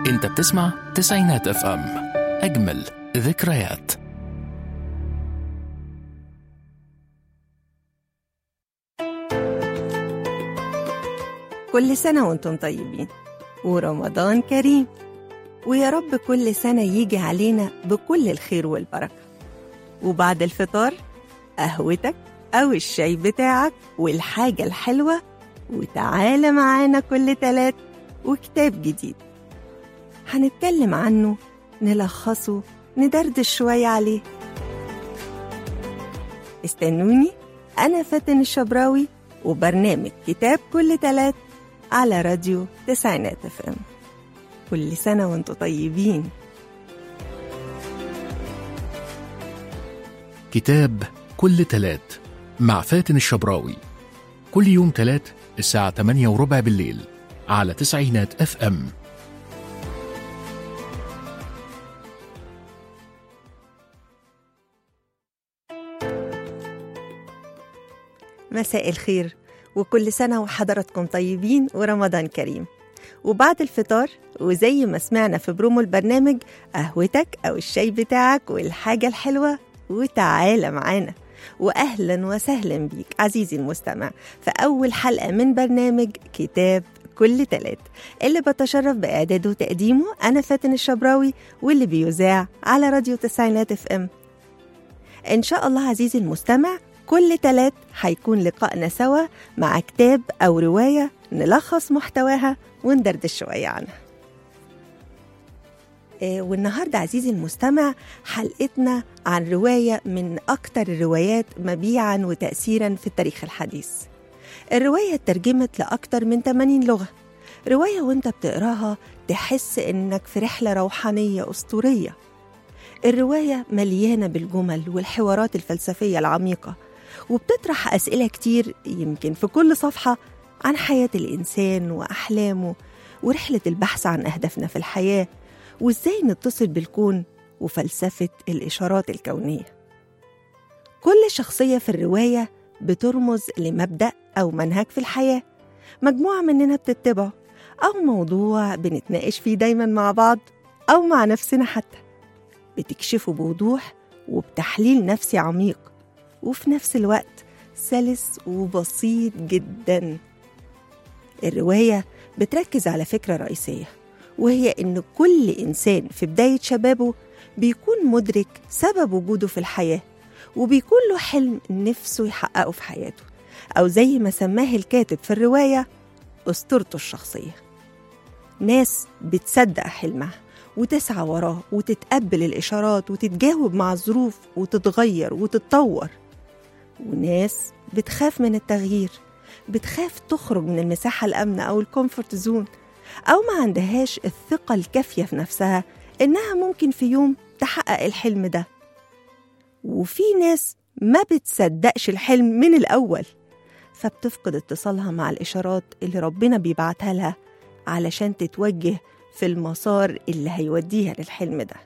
انت بتسمع تسعينات اف ام اجمل ذكريات كل سنة وانتم طيبين ورمضان كريم ويا رب كل سنة يجي علينا بكل الخير والبركة وبعد الفطار قهوتك أو الشاي بتاعك والحاجة الحلوة وتعالى معانا كل تلات وكتاب جديد هنتكلم عنه نلخصه ندردش شوية عليه استنوني أنا فاتن الشبراوي وبرنامج كتاب كل تلات على راديو تسعينات اف ام كل سنة وانتم طيبين كتاب كل تلات مع فاتن الشبراوي كل يوم تلات الساعة 8 وربع بالليل على تسعينات اف ام مساء الخير وكل سنة وحضراتكم طيبين ورمضان كريم وبعد الفطار وزي ما سمعنا في برومو البرنامج قهوتك أو الشاي بتاعك والحاجة الحلوة وتعالى معانا وأهلا وسهلا بيك عزيزي المستمع في أول حلقة من برنامج كتاب كل تلات اللي بتشرف بإعداده وتقديمه أنا فاتن الشبراوي واللي بيذاع على راديو تسعينات اف ام إن شاء الله عزيزي المستمع كل تلات هيكون لقائنا سوا مع كتاب أو رواية نلخص محتواها وندردش شوية عنها آه، والنهاردة عزيزي المستمع حلقتنا عن رواية من أكتر الروايات مبيعا وتأثيرا في التاريخ الحديث الرواية اترجمت لأكتر من 80 لغة رواية وانت بتقراها تحس انك في رحلة روحانية أسطورية الرواية مليانة بالجمل والحوارات الفلسفية العميقة وبتطرح أسئلة كتير يمكن في كل صفحة عن حياة الإنسان وأحلامه ورحلة البحث عن أهدافنا في الحياة وإزاي نتصل بالكون وفلسفة الإشارات الكونية كل شخصية في الرواية بترمز لمبدأ أو منهج في الحياة مجموعة مننا بتتبعه أو موضوع بنتناقش فيه دايما مع بعض أو مع نفسنا حتى بتكشفه بوضوح وبتحليل نفسي عميق وفي نفس الوقت سلس وبسيط جدا الرواية بتركز على فكرة رئيسية وهي إن كل إنسان في بداية شبابه بيكون مدرك سبب وجوده في الحياة وبيكون له حلم نفسه يحققه في حياته أو زي ما سماه الكاتب في الرواية أسطورته الشخصية ناس بتصدق حلمها وتسعى وراه وتتقبل الإشارات وتتجاوب مع الظروف وتتغير وتتطور وناس بتخاف من التغيير بتخاف تخرج من المساحة الآمنة أو الكومفورت زون أو ما عندهاش الثقة الكافية في نفسها إنها ممكن في يوم تحقق الحلم ده وفي ناس ما بتصدقش الحلم من الأول فبتفقد اتصالها مع الإشارات اللي ربنا بيبعتها لها علشان تتوجه في المسار اللي هيوديها للحلم ده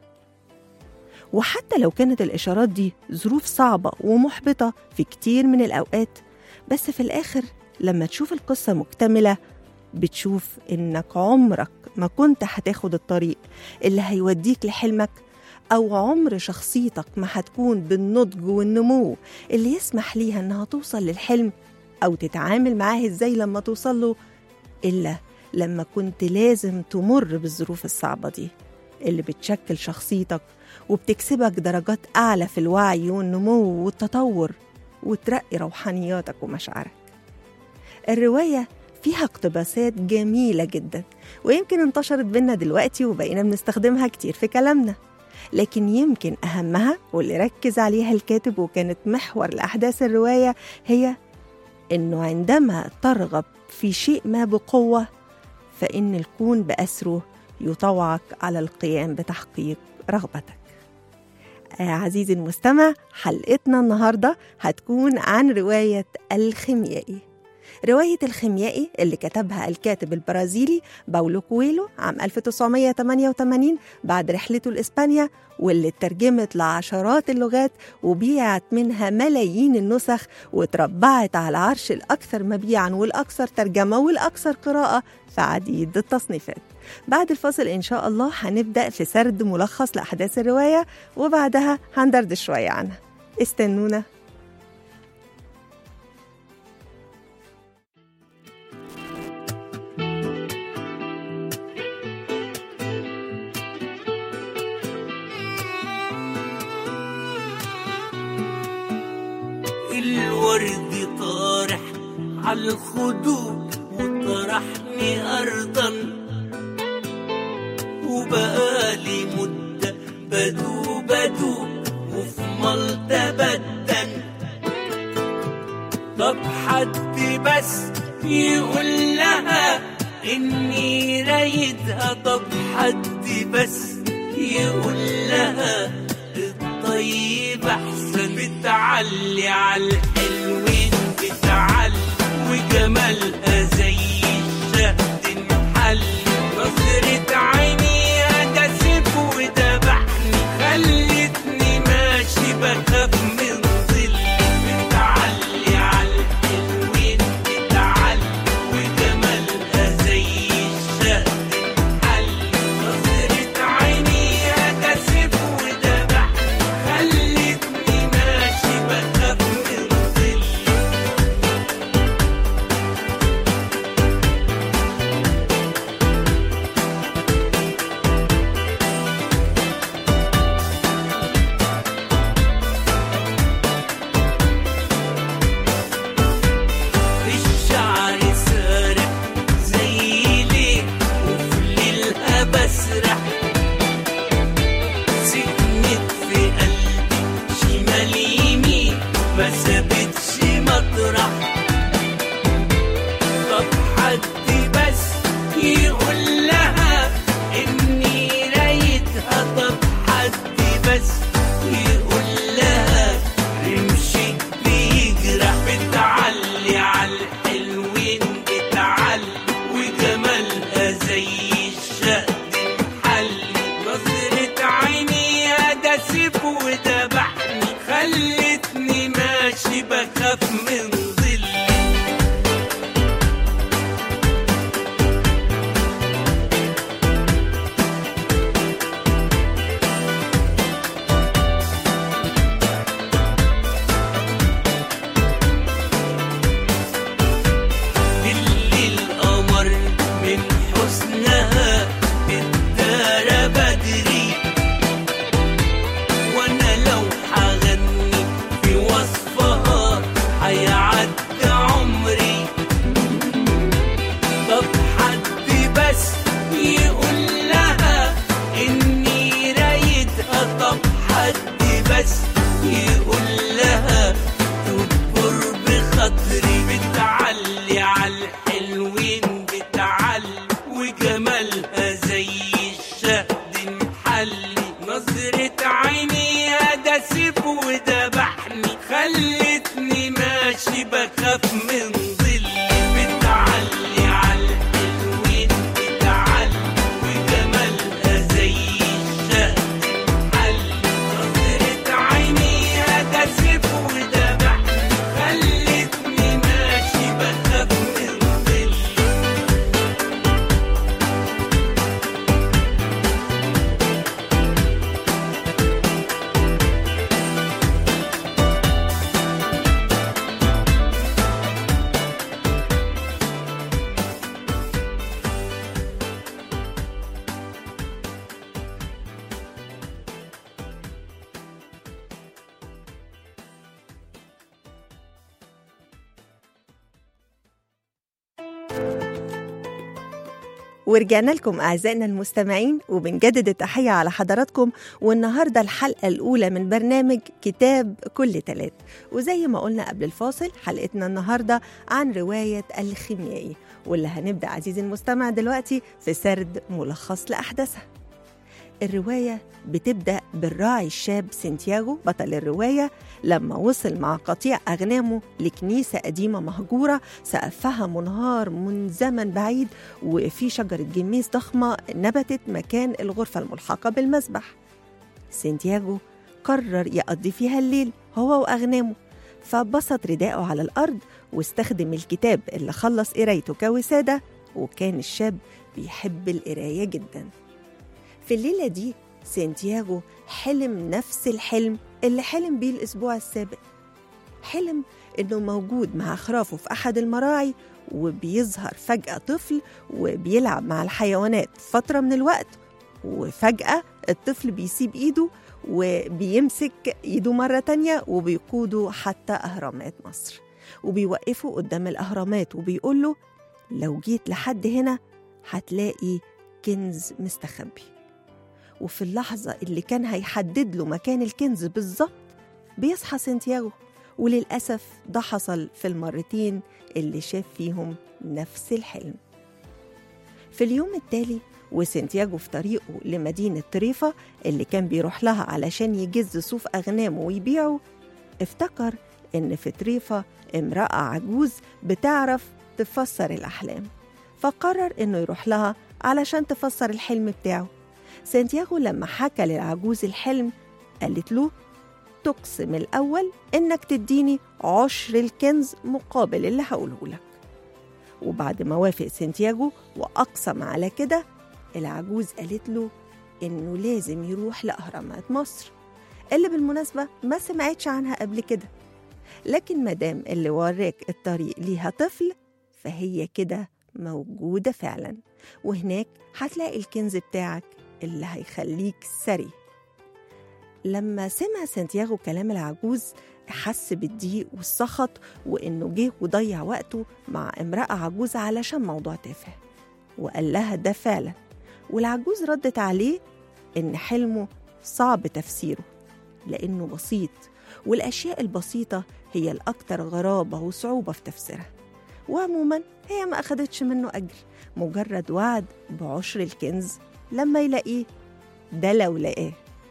وحتى لو كانت الإشارات دي ظروف صعبة ومحبطة في كتير من الأوقات بس في الآخر لما تشوف القصة مكتملة بتشوف إنك عمرك ما كنت هتاخد الطريق اللي هيوديك لحلمك أو عمر شخصيتك ما هتكون بالنضج والنمو اللي يسمح ليها إنها توصل للحلم أو تتعامل معاه إزاي لما توصل له إلا لما كنت لازم تمر بالظروف الصعبة دي اللي بتشكل شخصيتك وبتكسبك درجات أعلى في الوعي والنمو والتطور وترقي روحانياتك ومشاعرك الرواية فيها اقتباسات جميلة جدا ويمكن انتشرت بينا دلوقتي وبقينا بنستخدمها كتير في كلامنا لكن يمكن أهمها واللي ركز عليها الكاتب وكانت محور لأحداث الرواية هي إنه عندما ترغب في شيء ما بقوة فإن الكون بأسره يطوعك على القيام بتحقيق رغبتك آه عزيزي المستمع حلقتنا النهاردة هتكون عن رواية الخيميائي رواية الخيميائي اللي كتبها الكاتب البرازيلي باولو كويلو عام 1988 بعد رحلته لإسبانيا واللي اترجمت لعشرات اللغات وبيعت منها ملايين النسخ وتربعت على عرش الأكثر مبيعا والأكثر ترجمة والأكثر قراءة في عديد التصنيفات بعد الفاصل إن شاء الله هنبدأ في سرد ملخص لأحداث الرواية وبعدها هندردش شوية عنها استنونا الورد طارح على الخدود وطرحني أرضا وبقالي مدة بدوب بدوب وفي ملطة بدن طب حد بس يقول لها إني رايدها طب حد بس يقول لها الطيب أحسن بتعلي على الحلوين بتعلي وجمالها زي الشهد المحل نظرة عينيها ده سيف ودبحني خلتني ماشي بخاف من ظل بتعلي على الحلوين بتعلي وجمالها زي الشهد المحل نظرة عينيها ده سيف ودبحني خلتني ماشي بخاف من ظل الشعر سارح زي ليه وفي ليلها بسرح سكنت في قلبي شمال يمين ما سابتش مطرح طب حد بس يقول لها اني رايدها طب حد بس يقول لها رمشك بيجرح بتعلي على الحلوين بتعلي وجمالها زي الشهد محلي نظرة عينيها ده سيف ودبحني خلتني ماشي بخاف من ظل اللي القمر من حسنها الدار بدري وانا لو حغني في وصفها هيعدي عمري طب حد بس يقول لها اني رايدها طب حد بس يقول لها تكبر بخاطري بتعلي على الحلوين بتعلي وجمالها زي الشهد محلي نظرة عينيها ده سيف ودبحني خلتني ماشي بخاف من ظل بتعلي على الحلوين بتعلي وجمالها زي الشهد محلي نظرة عينيها ده سيف ودبحني خلتني ماشي بخاف من ظل ورجعنا لكم أعزائنا المستمعين وبنجدد التحية على حضراتكم والنهاردة الحلقة الأولى من برنامج كتاب كل تلات وزي ما قلنا قبل الفاصل حلقتنا النهاردة عن رواية الخيميائي واللي هنبدأ عزيزي المستمع دلوقتي في سرد ملخص لأحداثها الرواية بتبدأ بالراعي الشاب سنتياغو بطل الرواية لما وصل مع قطيع أغنامه لكنيسة قديمة مهجورة سقفها منهار من زمن بعيد وفي شجرة جميز ضخمة نبتت مكان الغرفة الملحقة بالمسبح سنتياغو قرر يقضي فيها الليل هو وأغنامه فبسط رداءه على الأرض واستخدم الكتاب اللي خلص قرايته كوسادة وكان الشاب بيحب القراية جدا في الليلة دي سانتياغو حلم نفس الحلم اللي حلم بيه الأسبوع السابق حلم إنه موجود مع خرافه في أحد المراعي وبيظهر فجأة طفل وبيلعب مع الحيوانات فترة من الوقت وفجأة الطفل بيسيب إيده وبيمسك إيده مرة تانية وبيقوده حتى أهرامات مصر وبيوقفه قدام الأهرامات وبيقول له لو جيت لحد هنا هتلاقي كنز مستخبي وفي اللحظة اللي كان هيحدد له مكان الكنز بالظبط بيصحى سانتياغو وللأسف ده حصل في المرتين اللي شاف فيهم نفس الحلم في اليوم التالي وسانتياغو في طريقه لمدينة طريفة اللي كان بيروح لها علشان يجز صوف أغنامه ويبيعه افتكر إن في طريفة امرأة عجوز بتعرف تفسر الأحلام فقرر إنه يروح لها علشان تفسر الحلم بتاعه سانتياغو لما حكى للعجوز الحلم قالت له تقسم الأول إنك تديني عشر الكنز مقابل اللي هقوله لك وبعد ما وافق سانتياغو وأقسم على كده العجوز قالت له إنه لازم يروح لأهرامات مصر اللي بالمناسبة ما سمعتش عنها قبل كده لكن مدام اللي وراك الطريق ليها طفل فهي كده موجودة فعلا وهناك هتلاقي الكنز بتاعك اللي هيخليك ثري لما سمع سانتياغو كلام العجوز حس بالضيق والسخط وإنه جه وضيع وقته مع امرأة عجوزة علشان موضوع تافه وقال لها ده فعلا والعجوز ردت عليه إن حلمه صعب تفسيره لأنه بسيط والأشياء البسيطة هي الأكثر غرابة وصعوبة في تفسيرها وعموما هي ما أخدتش منه أجر مجرد وعد بعشر الكنز لما يلاقيه ده لو لقاه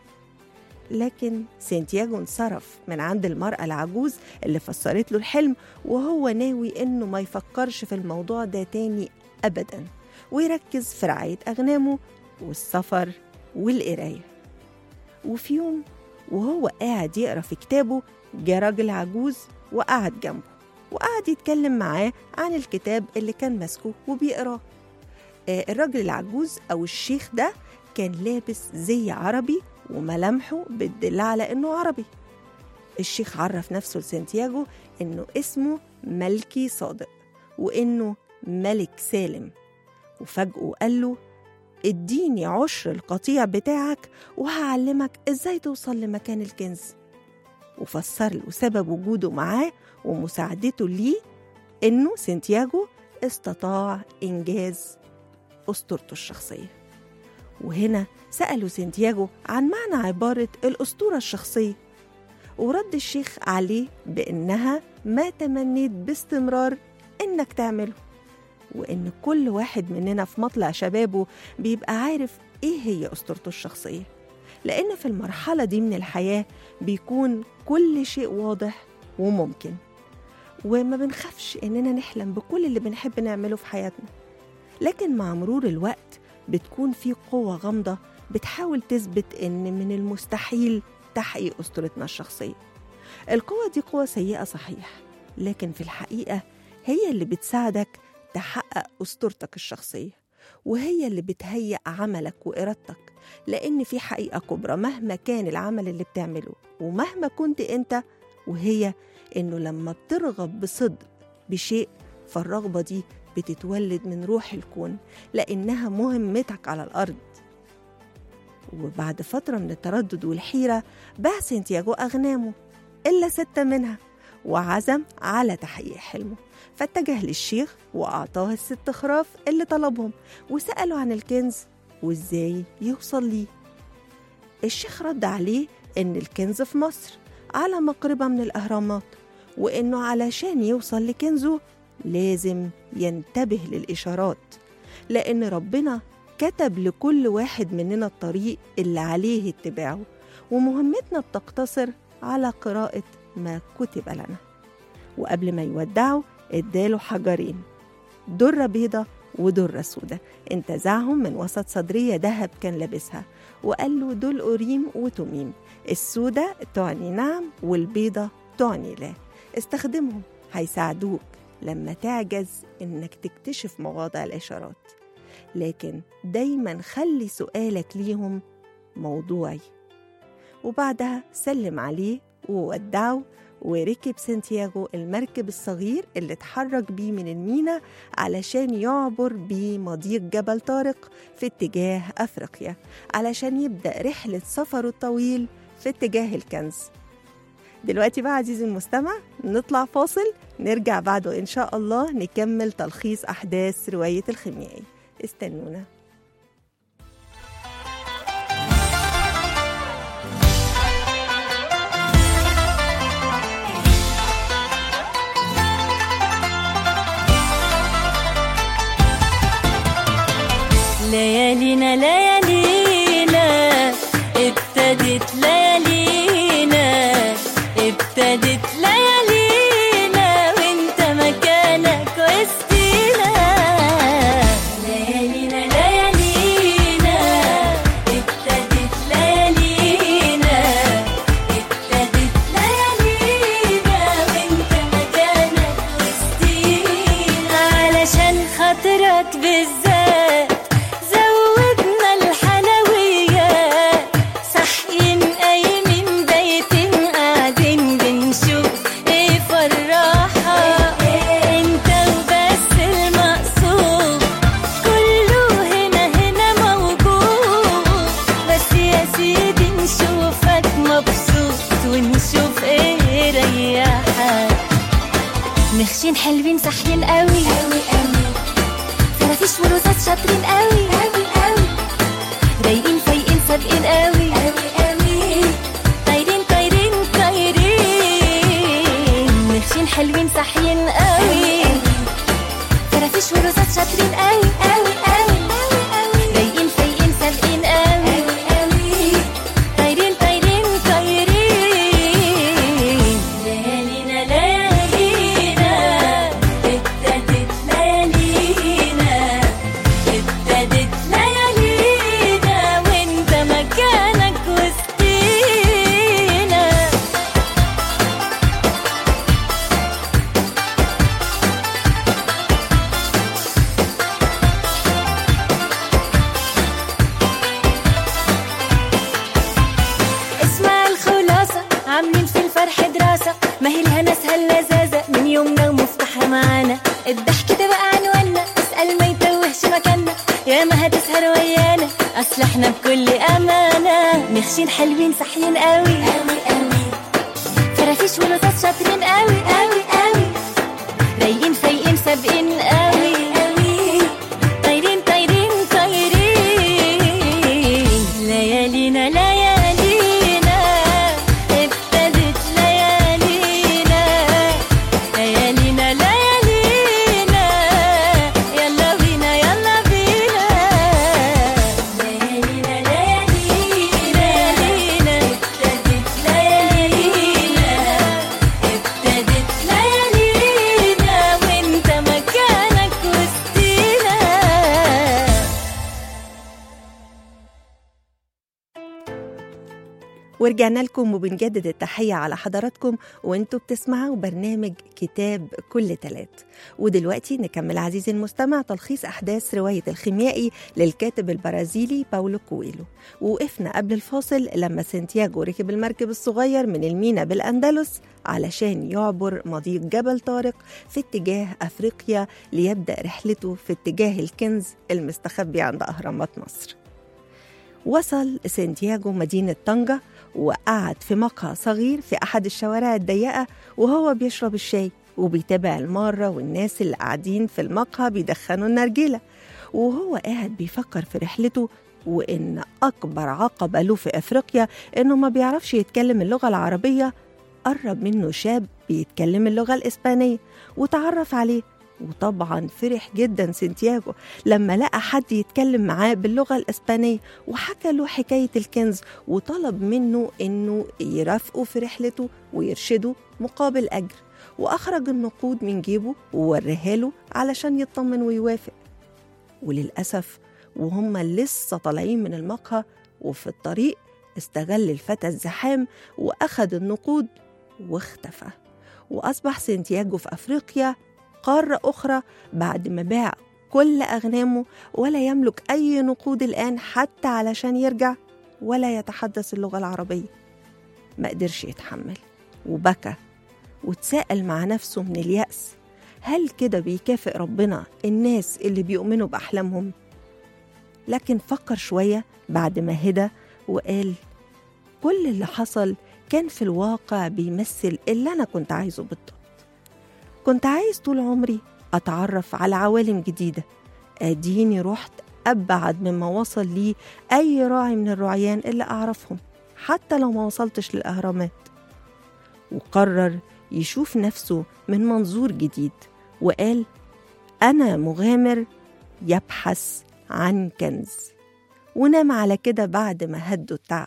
لكن سانتياغو انصرف من عند المرأة العجوز اللي فسرت له الحلم وهو ناوي إنه ما يفكرش في الموضوع ده تاني أبدا ويركز في رعاية أغنامه والسفر والقراية وفي يوم وهو قاعد يقرا في كتابه جه راجل عجوز وقعد جنبه وقعد يتكلم معاه عن الكتاب اللي كان ماسكه وبيقراه آه، الراجل العجوز أو الشيخ ده كان لابس زي عربي وملامحه بتدل على إنه عربي الشيخ عرف نفسه لسانتياغو إنه اسمه ملكي صادق وإنه ملك سالم وفجأة قال له اديني عشر القطيع بتاعك وهعلمك ازاي توصل لمكان الكنز وفسر له سبب وجوده معاه ومساعدته ليه انه سانتياغو استطاع انجاز اسطورته الشخصيه وهنا سالوا سانتياغو عن معنى عباره الاسطوره الشخصيه ورد الشيخ عليه بانها ما تمنيت باستمرار انك تعمله وإن كل واحد مننا في مطلع شبابه بيبقى عارف إيه هي أسطورته الشخصية لأن في المرحلة دي من الحياة بيكون كل شيء واضح وممكن وما بنخافش إننا نحلم بكل اللي بنحب نعمله في حياتنا لكن مع مرور الوقت بتكون في قوة غامضة بتحاول تثبت إن من المستحيل تحقيق أسطورتنا الشخصية القوة دي قوة سيئة صحيح لكن في الحقيقة هي اللي بتساعدك تحقق أسطورتك الشخصية وهي اللي بتهيئ عملك وإرادتك لأن في حقيقة كبرى مهما كان العمل اللي بتعمله ومهما كنت أنت وهي إنه لما بترغب بصدق بشيء فالرغبة دي بتتولد من روح الكون لأنها مهمتك على الأرض وبعد فترة من التردد والحيرة باع سانتياغو أغنامه إلا ستة منها وعزم على تحقيق حلمه فاتجه للشيخ وأعطاه الست خراف اللي طلبهم وسأله عن الكنز وإزاي يوصل ليه الشيخ رد عليه إن الكنز في مصر على مقربة من الأهرامات وإنه علشان يوصل لكنزه لازم ينتبه للإشارات لأن ربنا كتب لكل واحد مننا الطريق اللي عليه اتباعه ومهمتنا بتقتصر على قراءة ما كتب لنا وقبل ما يودعه اداله حجرين درة بيضة ودرة سودة انتزعهم من وسط صدرية دهب كان لابسها وقال له دول أوريم وتميم السودة تعني نعم والبيضة تعني لا استخدمهم هيساعدوك لما تعجز إنك تكتشف مواضع الإشارات لكن دايما خلي سؤالك ليهم موضوعي وبعدها سلم عليه وودعه وركب سانتياغو المركب الصغير اللي اتحرك بيه من المينا علشان يعبر بيه مضيق جبل طارق في اتجاه أفريقيا علشان يبدأ رحلة سفره الطويل في اتجاه الكنز دلوقتي بقى عزيزي المستمع نطلع فاصل نرجع بعده إن شاء الله نكمل تلخيص أحداث رواية الخيميائي استنونا ليالينا ليالينا ابتدت ليالينا ابتدت ليالينا وانت مكانك وسطينا ليالينا ليالينا ابتدت ليالينا ابتدت ليالينا وانت مكانك وسطينا علشان خاطرك بالذات زودنا الحلويات صاحيين قايمين بايتين قاعدين بنشوف ايه فرحة انت وبس المقصود كله هنا هنا موجود بس يا سيدي نشوفك مبسوط ونشوف ايه ريحك مخشين حلوين صاحيين قوي قوي قوي فرافيش ورصاص شاطرين قوي قوي قوي رايقين فايقين سابقين قوي قوي قوي طايرين طايرين طايرين مخشين حلوين صاحيين قوي فرافيش ورصاص شاطرين قوي قوي قوي رايقين فايقين سابقين قوي قوي طايرين طايرين طايرين ليالينا ليالينا ابتدت ليالينا ابتدت ليالينا وانت مكانك وسطينا اسمع الخلاصة عاملين في الفرح دراسة ما هي الهنا اسهل لذاذة من يومنا ومفتاحها معانا الضحك ده بقى عنوانا اسأل ما يتوهش مكاننا يا ما هتسهر ويانا اصل احنا بكل امانة مخشين حلوين صاحيين قوي قوي قوي فرافيش ولصاص شاطرين قوي قوي قوي رايقين فايقين سابقين قوي قوي طايرين طايرين طايرين ليالينا ليالينا ابتدت ليالينا ليالينا ليالينا يلا بينا يلا بينا ليالينا ليالينا ليالينا ابتدت ليالينا ابتدت ليالينا وانت مكانك وسطينا ورجعنا لكم وبنجدد التحية على حضراتكم وانتوا بتسمعوا برنامج كتاب كل تلات ودلوقتي نكمل عزيزي المستمع تلخيص أحداث رواية الخيميائي للكاتب البرازيلي باولو كويلو ووقفنا قبل الفاصل لما سانتياغو ركب المركب الصغير من المينا بالأندلس علشان يعبر مضيق جبل طارق في اتجاه أفريقيا ليبدأ رحلته في اتجاه الكنز المستخبي عند أهرامات مصر وصل سانتياغو مدينة طنجة وقعد في مقهى صغير في أحد الشوارع الضيقة وهو بيشرب الشاي وبيتابع المارة والناس اللي قاعدين في المقهى بيدخنوا النرجلة وهو قاعد بيفكر في رحلته وإن أكبر عقبة له في أفريقيا إنه ما بيعرفش يتكلم اللغة العربية قرب منه شاب بيتكلم اللغة الإسبانية وتعرف عليه وطبعا فرح جدا سانتياغو لما لقى حد يتكلم معاه باللغة الإسبانية وحكى له حكاية الكنز وطلب منه إنه يرافقه في رحلته ويرشده مقابل أجر وأخرج النقود من جيبه ووريها له علشان يطمن ويوافق وللأسف وهم لسه طالعين من المقهى وفي الطريق استغل الفتى الزحام وأخذ النقود واختفى وأصبح سانتياغو في أفريقيا قارة أخرى بعد ما باع كل أغنامه ولا يملك أي نقود الآن حتى علشان يرجع ولا يتحدث اللغة العربية ما قدرش يتحمل وبكى وتساءل مع نفسه من اليأس هل كده بيكافئ ربنا الناس اللي بيؤمنوا بأحلامهم؟ لكن فكر شوية بعد ما هدى وقال كل اللي حصل كان في الواقع بيمثل اللي أنا كنت عايزه بالضبط كنت عايز طول عمري أتعرف على عوالم جديدة أديني رحت أبعد مما وصل لي أي راعي من الرعيان اللي أعرفهم حتى لو ما وصلتش للأهرامات وقرر يشوف نفسه من منظور جديد وقال أنا مغامر يبحث عن كنز ونام على كده بعد ما هدوا التعب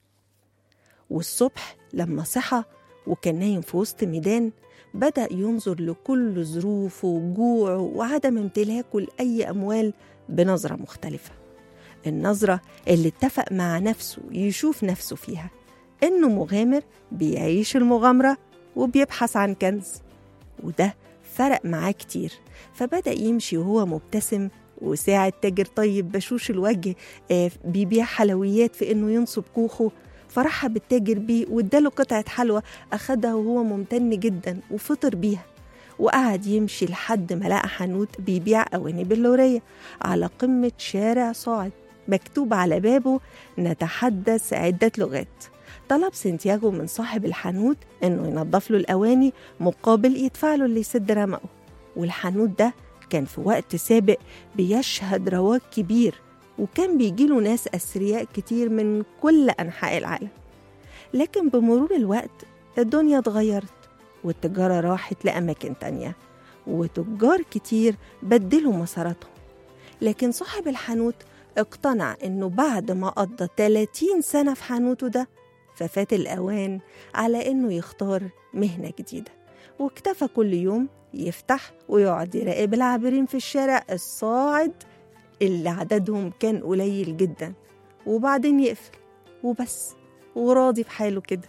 والصبح لما صحى وكان نايم في وسط ميدان بدأ ينظر لكل ظروفه وجوعه وعدم امتلاكه لأي أموال بنظرة مختلفة النظرة اللي اتفق مع نفسه يشوف نفسه فيها إنه مغامر بيعيش المغامرة وبيبحث عن كنز وده فرق معاه كتير فبدأ يمشي وهو مبتسم وساعد تاجر طيب بشوش الوجه آه، بيبيع حلويات في إنه ينصب كوخه فرحب التاجر بيه واداله قطعة حلوى أخدها وهو ممتن جدا وفطر بيها وقعد يمشي لحد ما لقى حانوت بيبيع أواني بلورية على قمة شارع صاعد مكتوب على بابه نتحدث عدة لغات طلب سانتياغو من صاحب الحانوت إنه ينظف له الأواني مقابل يدفع له اللي يسد رمقه والحانوت ده كان في وقت سابق بيشهد رواج كبير وكان بيجيله ناس أثرياء كتير من كل أنحاء العالم لكن بمرور الوقت الدنيا اتغيرت والتجارة راحت لأماكن تانية وتجار كتير بدلوا مساراتهم لكن صاحب الحانوت اقتنع انه بعد ما قضى 30 سنة في حانوته ده ففات الأوان على انه يختار مهنة جديدة واكتفى كل يوم يفتح ويقعد يراقب العابرين في الشارع الصاعد اللي عددهم كان قليل جدا وبعدين يقفل وبس وراضي بحاله كده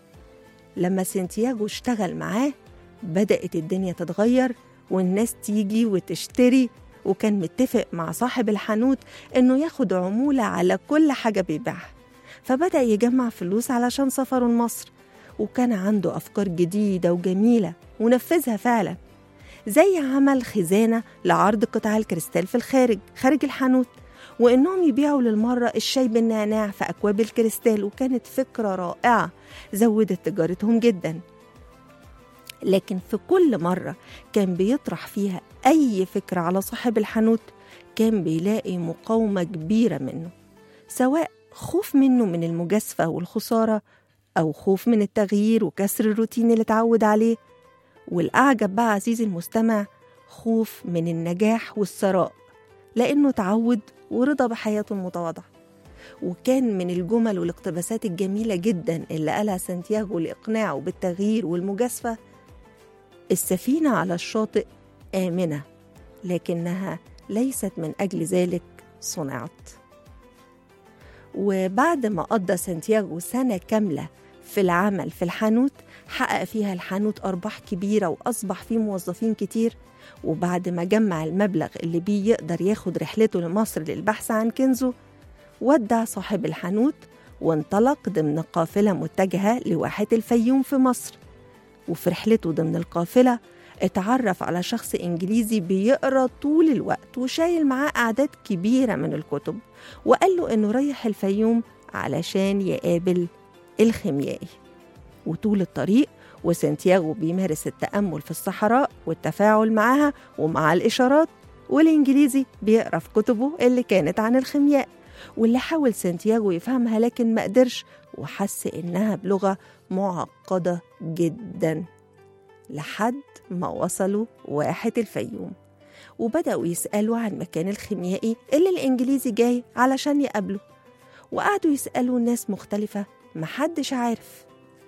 لما سانتياغو اشتغل معاه بدأت الدنيا تتغير والناس تيجي وتشتري وكان متفق مع صاحب الحانوت انه ياخد عمولة على كل حاجة بيبيعها فبدأ يجمع فلوس علشان سفره لمصر وكان عنده أفكار جديدة وجميلة ونفذها فعلا زي عمل خزانة لعرض قطع الكريستال في الخارج خارج الحانوت وإنهم يبيعوا للمرة الشاي بالنعناع في أكواب الكريستال وكانت فكرة رائعة زودت تجارتهم جدا لكن في كل مرة كان بيطرح فيها أي فكرة على صاحب الحانوت كان بيلاقي مقاومة كبيرة منه سواء خوف منه من المجازفة والخسارة أو خوف من التغيير وكسر الروتين اللي اتعود عليه والأعجب بقى عزيزي المستمع خوف من النجاح والثراء لأنه تعود ورضى بحياته المتواضعة وكان من الجمل والاقتباسات الجميلة جدا اللي قالها سانتياغو لإقناعه بالتغيير والمجازفة السفينة على الشاطئ آمنة لكنها ليست من أجل ذلك صنعت وبعد ما قضى سانتياغو سنة كاملة في العمل في الحانوت حقق فيها الحانوت أرباح كبيرة وأصبح فيه موظفين كتير وبعد ما جمع المبلغ اللي بيه يقدر ياخد رحلته لمصر للبحث عن كنزه ودع صاحب الحانوت وانطلق ضمن قافلة متجهة لواحة الفيوم في مصر وفي رحلته ضمن القافلة اتعرف على شخص إنجليزي بيقرأ طول الوقت وشايل معاه أعداد كبيرة من الكتب وقال له إنه رايح الفيوم علشان يقابل الخيميائي وطول الطريق وسانتياغو بيمارس التأمل في الصحراء والتفاعل معها ومع الإشارات والإنجليزي بيقرأ في كتبه اللي كانت عن الخيمياء واللي حاول سانتياغو يفهمها لكن ما قدرش وحس إنها بلغة معقدة جدا لحد ما وصلوا واحة الفيوم وبدأوا يسألوا عن مكان الخيميائي اللي الإنجليزي جاي علشان يقابله وقعدوا يسألوا ناس مختلفة محدش عارف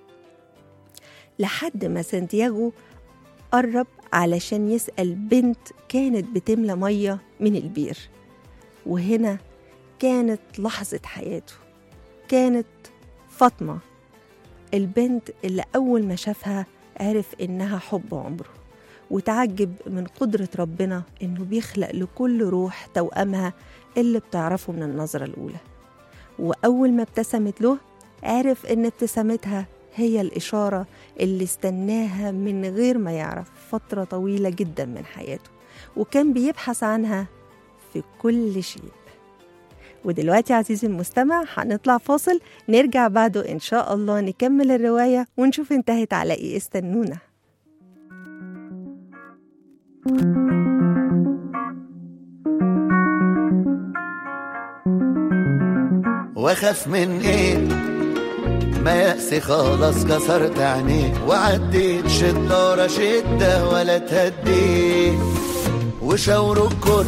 لحد ما سانتياغو قرب علشان يسأل بنت كانت بتملى مية من البير وهنا كانت لحظة حياته كانت فاطمة البنت اللي أول ما شافها عرف إنها حب عمره وتعجب من قدرة ربنا إنه بيخلق لكل روح توأمها اللي بتعرفه من النظرة الأولى وأول ما ابتسمت له عرف إن ابتسامتها هي الإشارة اللي استناها من غير ما يعرف فترة طويلة جدا من حياته وكان بيبحث عنها في كل شيء ودلوقتي عزيزي المستمع هنطلع فاصل نرجع بعده إن شاء الله نكمل الرواية ونشوف انتهت على إيه استنونا واخاف من ايه ما يأسي خلاص كسرت عينيه وعديت شدة ورا شدة ولا تهديت وشاوروا الكل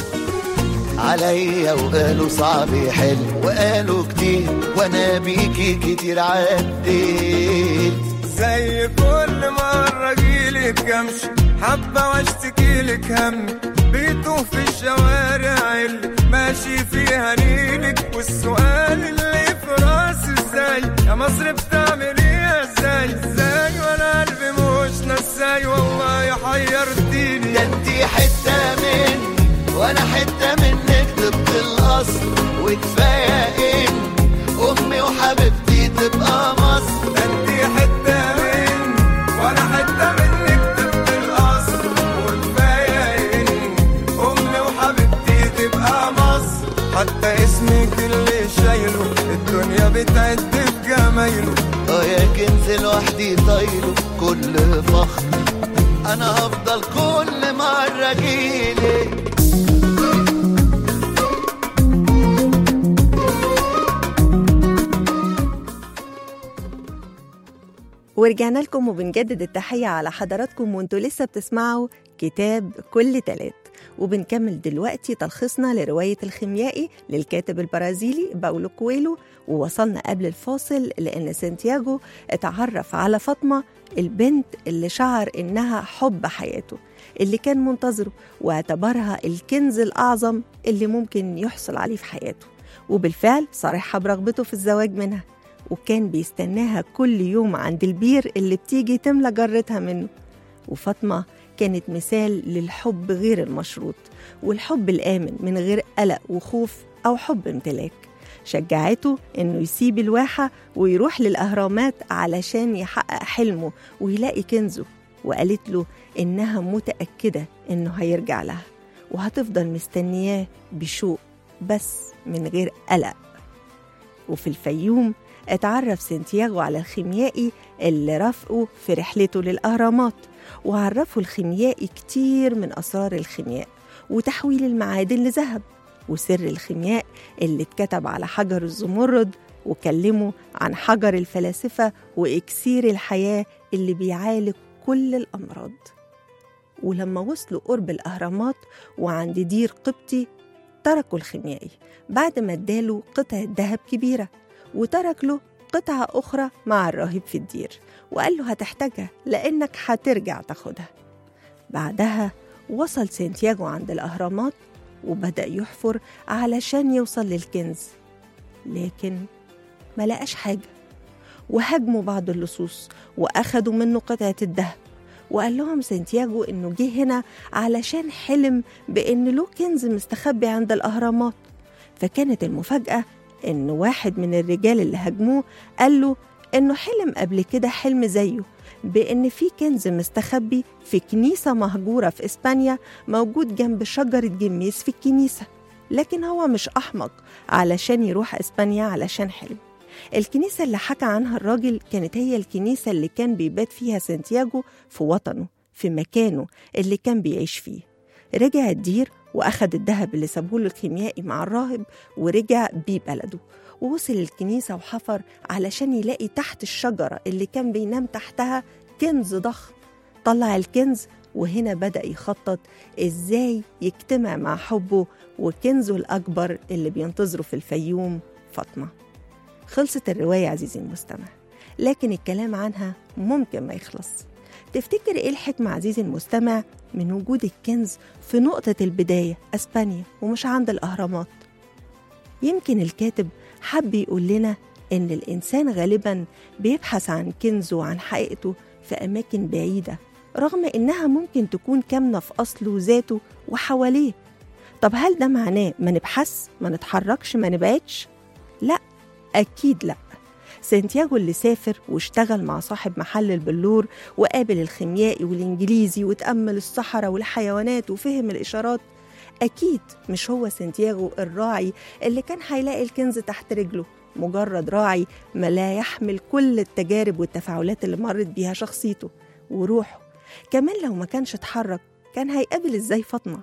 عليا وقالوا صعب يحل وقالوا كتير وانا بيكي كتير عديت زي كل مرة جيلك كمش حبة واشتكي لك هم بيتوه في الشوارع اللي ماشي فيها نيلك والسؤال اللي في راسي ازاي يا مصر بتعمل ايه ازاي ازاي وانا قلبي مش نساي والله حيرتيني ده انتي حتة مني وانا حتة منك طبق الاصل وكفاية ان امي وحبيبتي تبقى مصر انتي حتة مني وانا حتة منك طبق الاصل وكفاية ان امي وحبيبتي تبقى مصر حتى اسمك اللي شايله الدنيا بتعد بجمايله اه يا كنز لوحدي طايله كل فخر انا هفضل كل مرة جيلك ورجعنا لكم وبنجدد التحية على حضراتكم وانتوا لسه بتسمعوا كتاب كل تلات وبنكمل دلوقتي تلخيصنا لرواية الخيميائي للكاتب البرازيلي باولو كويلو ووصلنا قبل الفاصل لأن سانتياغو اتعرف على فاطمة البنت اللي شعر إنها حب حياته اللي كان منتظره واعتبرها الكنز الأعظم اللي ممكن يحصل عليه في حياته وبالفعل صرحها برغبته في الزواج منها وكان بيستناها كل يوم عند البير اللي بتيجي تملى جرتها منه وفاطمة كانت مثال للحب غير المشروط والحب الآمن من غير قلق وخوف أو حب امتلاك شجعته إنه يسيب الواحة ويروح للأهرامات علشان يحقق حلمه ويلاقي كنزه وقالت له إنها متأكدة إنه هيرجع لها وهتفضل مستنياه بشوق بس من غير قلق وفي الفيوم اتعرف سانتياغو على الخيميائي اللي رافقه في رحلته للأهرامات وعرفه الخيميائي كتير من أسرار الخيمياء وتحويل المعادن لذهب وسر الخيمياء اللي اتكتب على حجر الزمرد وكلمه عن حجر الفلاسفة وإكسير الحياة اللي بيعالج كل الأمراض ولما وصلوا قرب الأهرامات وعند دير قبطي تركوا الخيميائي بعد ما اداله قطعة ذهب كبيرة وترك له قطعة أخرى مع الراهب في الدير وقال له هتحتاجها لأنك هترجع تاخدها بعدها وصل سانتياغو عند الأهرامات وبدأ يحفر علشان يوصل للكنز لكن ما لقاش حاجة وهاجموا بعض اللصوص وأخدوا منه قطعة الذهب وقال لهم سانتياغو إنه جه هنا علشان حلم بإن له كنز مستخبي عند الأهرامات فكانت المفاجأة إن واحد من الرجال اللي هاجموه قال له إنه حلم قبل كده حلم زيه بإن في كنز مستخبي في كنيسة مهجورة في إسبانيا موجود جنب شجرة جميس في الكنيسة لكن هو مش أحمق علشان يروح إسبانيا علشان حلم الكنيسة اللي حكى عنها الراجل كانت هي الكنيسة اللي كان بيبات فيها سانتياغو في وطنه في مكانه اللي كان بيعيش فيه رجع الدير وأخد الذهب اللي سابه له الكيميائي مع الراهب ورجع بيه بلده ووصل الكنيسة وحفر علشان يلاقي تحت الشجرة اللي كان بينام تحتها كنز ضخم طلع الكنز وهنا بدأ يخطط إزاي يجتمع مع حبه وكنزه الأكبر اللي بينتظره في الفيوم فاطمة خلصت الرواية عزيزي المستمع لكن الكلام عنها ممكن ما يخلص تفتكر إيه الحكمة عزيزي المستمع من وجود الكنز في نقطة البداية أسبانيا ومش عند الأهرامات يمكن الكاتب حب يقول لنا إن الإنسان غالبا بيبحث عن كنزه وعن حقيقته في أماكن بعيدة رغم إنها ممكن تكون كامنة في أصله وذاته وحواليه طب هل ده معناه ما نبحث ما نتحركش ما نبعدش لا أكيد لا سانتياغو اللي سافر واشتغل مع صاحب محل البلور وقابل الخيميائي والإنجليزي وتأمل الصحراء والحيوانات وفهم الإشارات أكيد مش هو سانتياغو الراعي اللي كان هيلاقي الكنز تحت رجله مجرد راعي ما لا يحمل كل التجارب والتفاعلات اللي مرت بيها شخصيته وروحه كمان لو ما كانش اتحرك كان هيقابل ازاي فاطمة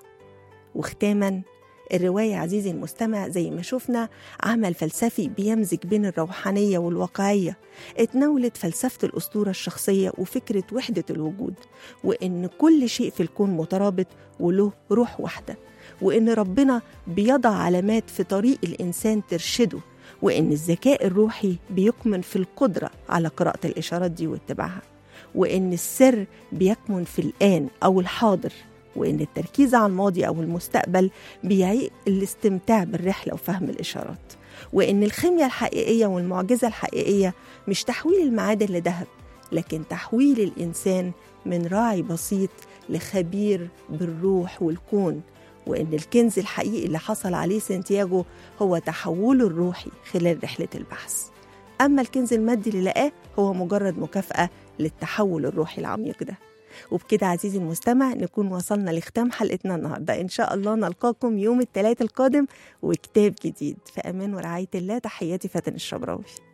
وختاما الرواية عزيزي المستمع زي ما شفنا عمل فلسفي بيمزج بين الروحانية والواقعية اتناولت فلسفة الأسطورة الشخصية وفكرة وحدة الوجود وإن كل شيء في الكون مترابط وله روح واحدة وإن ربنا بيضع علامات في طريق الإنسان ترشده وإن الذكاء الروحي بيكمن في القدرة على قراءة الإشارات دي واتباعها وإن السر بيكمن في الآن أو الحاضر وإن التركيز على الماضي أو المستقبل بيعيق الاستمتاع بالرحلة وفهم الإشارات وإن الخيمياء الحقيقية والمعجزة الحقيقية مش تحويل المعادن لذهب لكن تحويل الإنسان من راعي بسيط لخبير بالروح والكون وإن الكنز الحقيقي اللي حصل عليه سانتياغو هو تحوله الروحي خلال رحلة البحث أما الكنز المادي اللي لقاه هو مجرد مكافأة للتحول الروحي العميق ده وبكده عزيزي المستمع نكون وصلنا لختام حلقتنا النهارده ان شاء الله نلقاكم يوم الثلاث القادم وكتاب جديد في امان ورعايه الله تحياتي فاتن الشبراوي